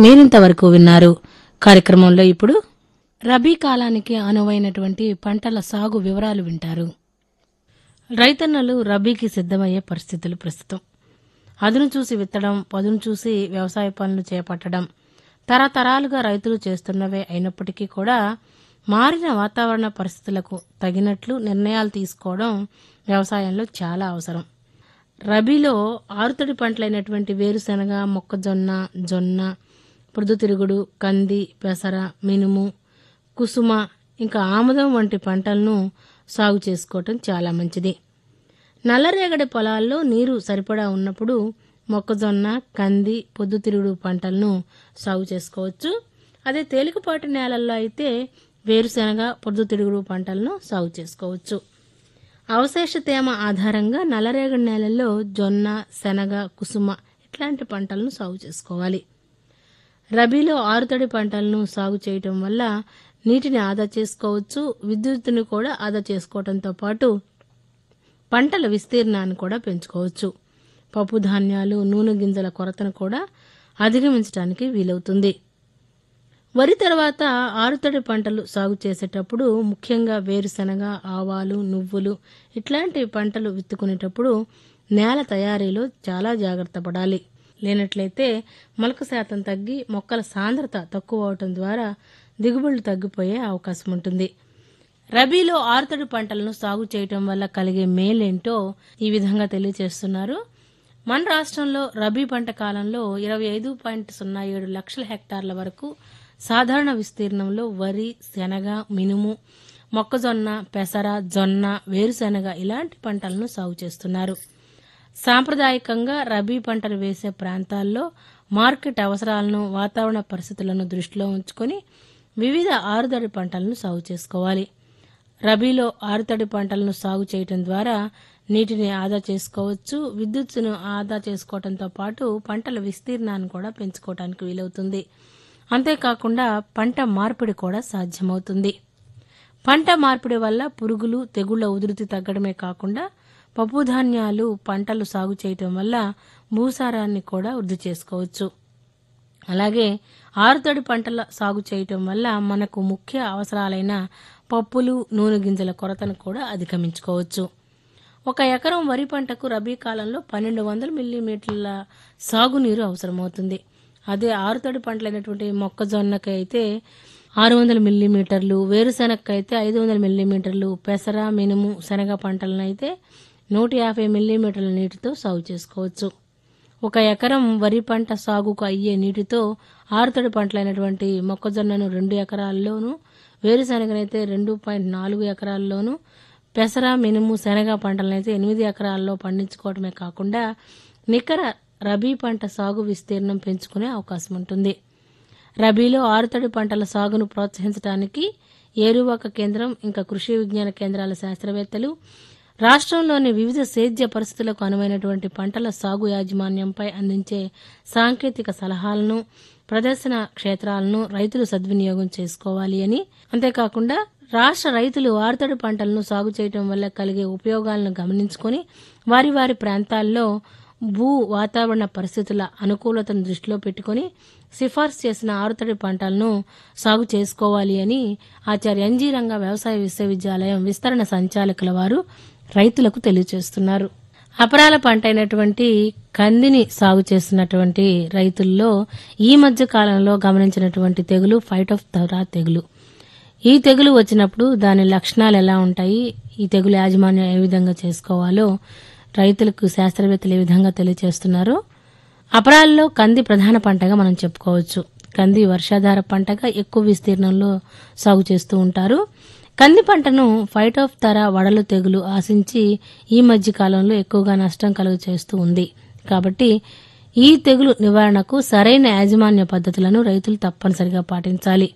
మీరింతవరకు విన్నారు కార్యక్రమంలో ఇప్పుడు రబీ కాలానికి అనువైనటువంటి పంటల సాగు వివరాలు వింటారు రైతన్నలు రబీకి సిద్ధమయ్యే పరిస్థితులు ప్రస్తుతం అదును చూసి విత్తడం పదును చూసి వ్యవసాయ పనులు చేపట్టడం తరతరాలుగా రైతులు చేస్తున్నవే అయినప్పటికీ కూడా మారిన వాతావరణ పరిస్థితులకు తగినట్లు నిర్ణయాలు తీసుకోవడం వ్యవసాయంలో చాలా అవసరం రబీలో ఆరుతడి పంటలైనటువంటి వేరుశనగ మొక్కజొన్న జొన్న పొద్దుతిరుగుడు కంది పెసర మినుము కుసుమ ఇంకా ఆముదం వంటి పంటలను సాగు చేసుకోవటం చాలా మంచిది నల్లరేగడి పొలాల్లో నీరు సరిపడా ఉన్నప్పుడు మొక్కజొన్న కంది పొద్దుతిరుగుడు పంటలను సాగు చేసుకోవచ్చు అదే తేలికపాటి నేలల్లో అయితే వేరుశనగ పొద్దుతిరుగుడు పంటలను సాగు చేసుకోవచ్చు అవశేష తేమ ఆధారంగా నల్లరేగడి నేలల్లో జొన్న శనగ కుసుమ ఇట్లాంటి పంటలను సాగు చేసుకోవాలి రబీలో ఆరుతడి పంటలను సాగు చేయటం వల్ల నీటిని ఆదా చేసుకోవచ్చు విద్యుత్తును కూడా ఆదా చేసుకోవడంతో పాటు పంటల విస్తీర్ణాన్ని కూడా పెంచుకోవచ్చు పప్పు ధాన్యాలు నూనె గింజల కొరతను కూడా అధిగమించడానికి వీలవుతుంది వరి తర్వాత ఆరుతడి పంటలు సాగు చేసేటప్పుడు ముఖ్యంగా వేరుశనగ ఆవాలు నువ్వులు ఇట్లాంటి పంటలు విత్తుకునేటప్పుడు నేల తయారీలో చాలా జాగ్రత్త పడాలి లేనట్లయితే మొలక శాతం తగ్గి మొక్కల సాంద్రత తక్కువ అవటం ద్వారా దిగుబడులు తగ్గిపోయే అవకాశం ఉంటుంది రబీలో ఆరుతడి పంటలను సాగు చేయటం వల్ల కలిగే మేలేంటో ఈ విధంగా తెలియజేస్తున్నారు మన రాష్ట్రంలో రబీ పంట కాలంలో ఇరవై ఐదు పాయింట్ సున్నా ఏడు లక్షల హెక్టార్ల వరకు సాధారణ విస్తీర్ణంలో వరి శనగ మినుము మొక్కజొన్న పెసర జొన్న వేరుశెనగ ఇలాంటి పంటలను సాగు చేస్తున్నారు సాంప్రదాయకంగా రబీ పంటలు వేసే ప్రాంతాల్లో మార్కెట్ అవసరాలను వాతావరణ పరిస్థితులను దృష్టిలో ఉంచుకొని వివిధ ఆరుతడి పంటలను సాగు చేసుకోవాలి రబీలో ఆరుతడి పంటలను సాగు చేయటం ద్వారా నీటిని ఆదా చేసుకోవచ్చు విద్యుత్తును ఆదా చేసుకోవడంతో పాటు పంటల విస్తీర్ణాన్ని కూడా పెంచుకోవడానికి వీలవుతుంది అంతేకాకుండా పంట మార్పిడి కూడా సాధ్యమవుతుంది పంట మార్పిడి వల్ల పురుగులు తెగుళ్ల ఉధృతి తగ్గడమే కాకుండా పప్పుధాన్యాలు పంటలు సాగు చేయటం వల్ల భూసారాన్ని కూడా వృద్ధి చేసుకోవచ్చు అలాగే ఆరుతడి పంటల సాగు చేయటం వల్ల మనకు ముఖ్య అవసరాలైన పప్పులు నూనె గింజల కొరతను కూడా అధిగమించుకోవచ్చు ఒక ఎకరం వరి పంటకు రబీ కాలంలో పన్నెండు వందల మిల్లీమీటర్ల సాగునీరు అవసరమవుతుంది అదే ఆరుతడి పంటలైనటువంటి మొక్కజొన్నకి అయితే ఆరు వందల మిల్లీమీటర్లు వేరుశెనగకి అయితే ఐదు వందల మిల్లీమీటర్లు పెసర మినుము శనగ పంటలను అయితే నూట యాభై మిల్లీమీటర్ల నీటితో సాగు చేసుకోవచ్చు ఒక ఎకరం వరి పంట సాగుకు అయ్యే నీటితో ఆరుతడి పంటలైనటువంటి మొక్కజొన్నను రెండు ఎకరాల్లోనూ వేరుశనగనైతే రెండు పాయింట్ నాలుగు ఎకరాల్లోనూ పెసర మినుము శనగ పంటలనైతే ఎనిమిది ఎకరాల్లో పండించుకోవడమే కాకుండా నికర రబీ పంట సాగు విస్తీర్ణం పెంచుకునే అవకాశం ఉంటుంది రబీలో ఆరుతడి పంటల సాగును ప్రోత్సహించడానికి ఏరువాక కేంద్రం ఇంకా కృషి విజ్ఞాన కేంద్రాల శాస్త్రవేత్తలు రాష్ట్రంలోని వివిధ సేద్య పరిస్థితులకు అనువైనటువంటి పంటల సాగు యాజమాన్యంపై అందించే సాంకేతిక సలహాలను ప్రదర్శన క్షేత్రాలను రైతులు సద్వినియోగం చేసుకోవాలి అని అంతేకాకుండా రాష్ట్ర రైతులు ఆరుతడి పంటలను సాగు చేయడం వల్ల కలిగే ఉపయోగాలను గమనించుకొని వారి వారి ప్రాంతాల్లో భూ వాతావరణ పరిస్థితుల అనుకూలతను దృష్టిలో పెట్టుకుని సిఫార్సు చేసిన ఆరుతడి పంటలను సాగు చేసుకోవాలి అని ఆచార్య ఎన్జీ రంగ వ్యవసాయ విశ్వవిద్యాలయం విస్తరణ సంచాలకుల వారు రైతులకు తెలియజేస్తున్నారు అపరాల పంట అయినటువంటి కందిని సాగు చేస్తున్నటువంటి రైతుల్లో ఈ మధ్య కాలంలో గమనించినటువంటి తెగులు ఫైట్ ఆఫ్ థరా తెగులు ఈ తెగులు వచ్చినప్పుడు దాని లక్షణాలు ఎలా ఉంటాయి ఈ తెగులు యాజమాన్యం ఏ విధంగా చేసుకోవాలో రైతులకు శాస్త్రవేత్తలు ఏ విధంగా తెలియజేస్తున్నారు అపరాల్లో కంది ప్రధాన పంటగా మనం చెప్పుకోవచ్చు కంది వర్షాధార పంటగా ఎక్కువ విస్తీర్ణంలో సాగు చేస్తూ ఉంటారు కంది పంటను ఫైట్ ఆఫ్ తర వడలు తెగులు ఆశించి ఈ మధ్య కాలంలో ఎక్కువగా నష్టం కలుగు చేస్తూ ఉంది కాబట్టి ఈ తెగులు నివారణకు సరైన యాజమాన్య పద్ధతులను రైతులు తప్పనిసరిగా పాటించాలి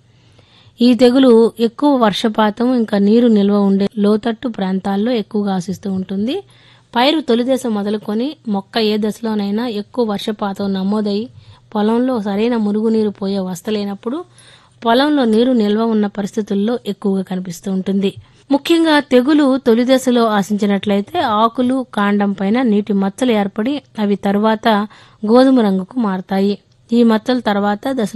ఈ తెగులు ఎక్కువ వర్షపాతం ఇంకా నీరు నిల్వ ఉండే లోతట్టు ప్రాంతాల్లో ఎక్కువగా ఆశిస్తూ ఉంటుంది పైరు తొలి దశ మొదలుకొని మొక్క ఏ దశలోనైనా ఎక్కువ వర్షపాతం నమోదై పొలంలో సరైన మురుగునీరు పోయే వస్తలేనప్పుడు పొలంలో నీరు నిల్వ ఉన్న పరిస్థితుల్లో ఎక్కువగా కనిపిస్తూ ఉంటుంది ముఖ్యంగా తెగులు తొలి దశలో ఆశించినట్లయితే ఆకులు కాండం పైన నీటి మచ్చలు ఏర్పడి అవి తరువాత గోధుమ రంగుకు మారతాయి ఈ మచ్చల తర్వాత దశ